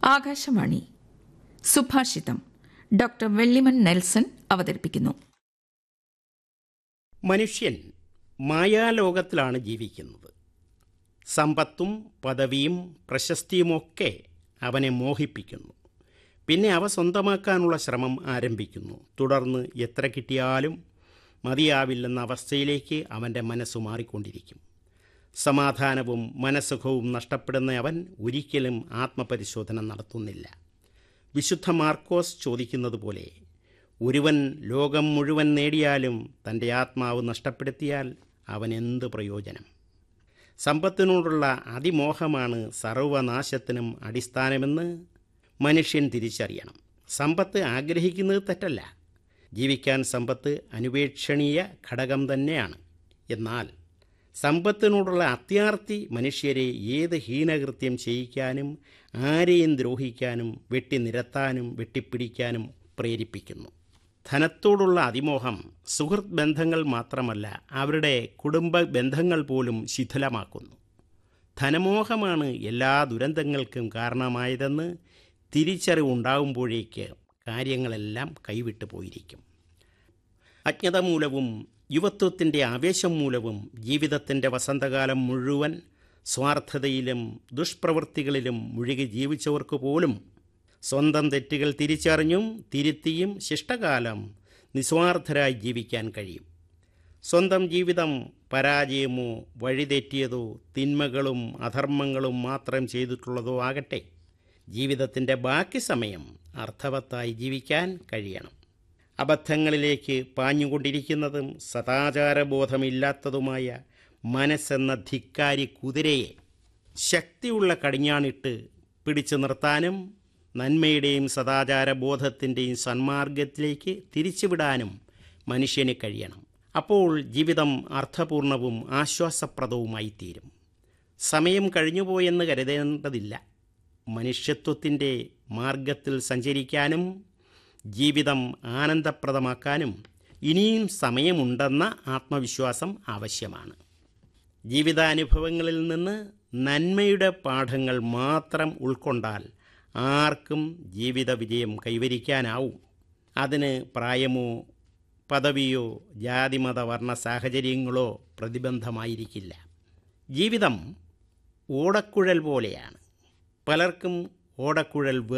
ആകാശവാണി സുഭാഷിതം doctor വെള്ളിമൻ Nelson അവതരിപ്പിക്കുന്നു മനുഷ്യൻ മായാലോകത്തിലാണ് ജീവിക്കുന്നത് സമ്പത്തും പദവിയും പ്രശസ്തിയുമൊക്കെ അവനെ മോഹിപ്പിക്കുന്നു പിന്നെ അവ സ്വന്തമാക്കാനുള്ള ശ്രമം ആരംഭിക്കുന്നു തുടർന്ന് എത്ര കിട്ടിയാലും മതിയാവില്ലെന്ന അവസ്ഥയിലേക്ക് അവൻ്റെ മനസ്സ് മാറിക്കൊണ്ടിരിക്കും സമാധാനവും മനസ്സുഖവും നഷ്ടപ്പെടുന്ന അവൻ ഒരിക്കലും ആത്മപരിശോധന നടത്തുന്നില്ല വിശുദ്ധ മാർക്കോസ് ചോദിക്കുന്നത് പോലെ ഒരുവൻ ലോകം മുഴുവൻ നേടിയാലും തൻ്റെ ആത്മാവ് നഷ്ടപ്പെടുത്തിയാൽ അവൻ എന്ത് പ്രയോജനം സമ്പത്തിനോടുള്ള അതിമോഹമാണ് സർവനാശത്തിനും അടിസ്ഥാനമെന്ന് മനുഷ്യൻ തിരിച്ചറിയണം സമ്പത്ത് ആഗ്രഹിക്കുന്നത് തെറ്റല്ല ജീവിക്കാൻ സമ്പത്ത് അനുപേക്ഷണീയ ഘടകം തന്നെയാണ് എന്നാൽ സമ്പത്തിനോടുള്ള അത്യാർത്തി മനുഷ്യരെ ഏത് ഹീനകൃത്യം ചെയ്യിക്കാനും ആരെയും ദ്രോഹിക്കാനും വെട്ടിനിരത്താനും വെട്ടിപ്പിടിക്കാനും പ്രേരിപ്പിക്കുന്നു ധനത്തോടുള്ള അതിമോഹം സുഹൃത്ത് ബന്ധങ്ങൾ മാത്രമല്ല അവരുടെ കുടുംബ ബന്ധങ്ങൾ പോലും ശിഥിലമാക്കുന്നു ധനമോഹമാണ് എല്ലാ ദുരന്തങ്ങൾക്കും കാരണമായതെന്ന് തിരിച്ചറിവുണ്ടാകുമ്പോഴേക്ക് കാര്യങ്ങളെല്ലാം കൈവിട്ടു പോയിരിക്കും അജ്ഞത മൂലവും യുവത്വത്തിൻ്റെ ആവേശം മൂലവും ജീവിതത്തിൻ്റെ വസന്തകാലം മുഴുവൻ സ്വാർത്ഥതയിലും ദുഷ്പ്രവൃത്തികളിലും മുഴുകി ജീവിച്ചവർക്ക് പോലും സ്വന്തം തെറ്റുകൾ തിരിച്ചറിഞ്ഞും തിരുത്തിയും ശിഷ്ടകാലം നിസ്വാർത്ഥരായി ജീവിക്കാൻ കഴിയും സ്വന്തം ജീവിതം പരാജയമോ വഴിതെറ്റിയതോ തിന്മകളും അധർമ്മങ്ങളും മാത്രം ചെയ്തിട്ടുള്ളതോ ആകട്ടെ ജീവിതത്തിൻ്റെ ബാക്കി സമയം അർത്ഥവത്തായി ജീവിക്കാൻ കഴിയണം അബദ്ധങ്ങളിലേക്ക് പാഞ്ഞുകൊണ്ടിരിക്കുന്നതും സദാചാരബോധമില്ലാത്തതുമായ മനസ്സെന്ന ധിക്കാരി കുതിരയെ ശക്തിയുള്ള കടിഞ്ഞാണിട്ട് പിടിച്ചു നിർത്താനും നന്മയുടെയും സദാചാരബോധത്തിൻ്റെയും സന്മാർഗത്തിലേക്ക് തിരിച്ചുവിടാനും മനുഷ്യന് കഴിയണം അപ്പോൾ ജീവിതം അർത്ഥപൂർണവും ആശ്വാസപ്രദവുമായി തീരും സമയം കഴിഞ്ഞുപോയെന്ന് കരുതേണ്ടതില്ല മനുഷ്യത്വത്തിൻ്റെ മാർഗത്തിൽ സഞ്ചരിക്കാനും ജീവിതം ആനന്ദപ്രദമാക്കാനും ഇനിയും സമയമുണ്ടെന്ന ആത്മവിശ്വാസം ആവശ്യമാണ് ജീവിതാനുഭവങ്ങളിൽ നിന്ന് നന്മയുടെ പാഠങ്ങൾ മാത്രം ഉൾക്കൊണ്ടാൽ ആർക്കും ജീവിത വിജയം കൈവരിക്കാനാവും അതിന് പ്രായമോ പദവിയോ ജാതിമത വർണ്ണ സാഹചര്യങ്ങളോ പ്രതിബന്ധമായിരിക്കില്ല ജീവിതം ഓടക്കുഴൽ പോലെയാണ് പലർക്കും ഓടക്കുഴൽ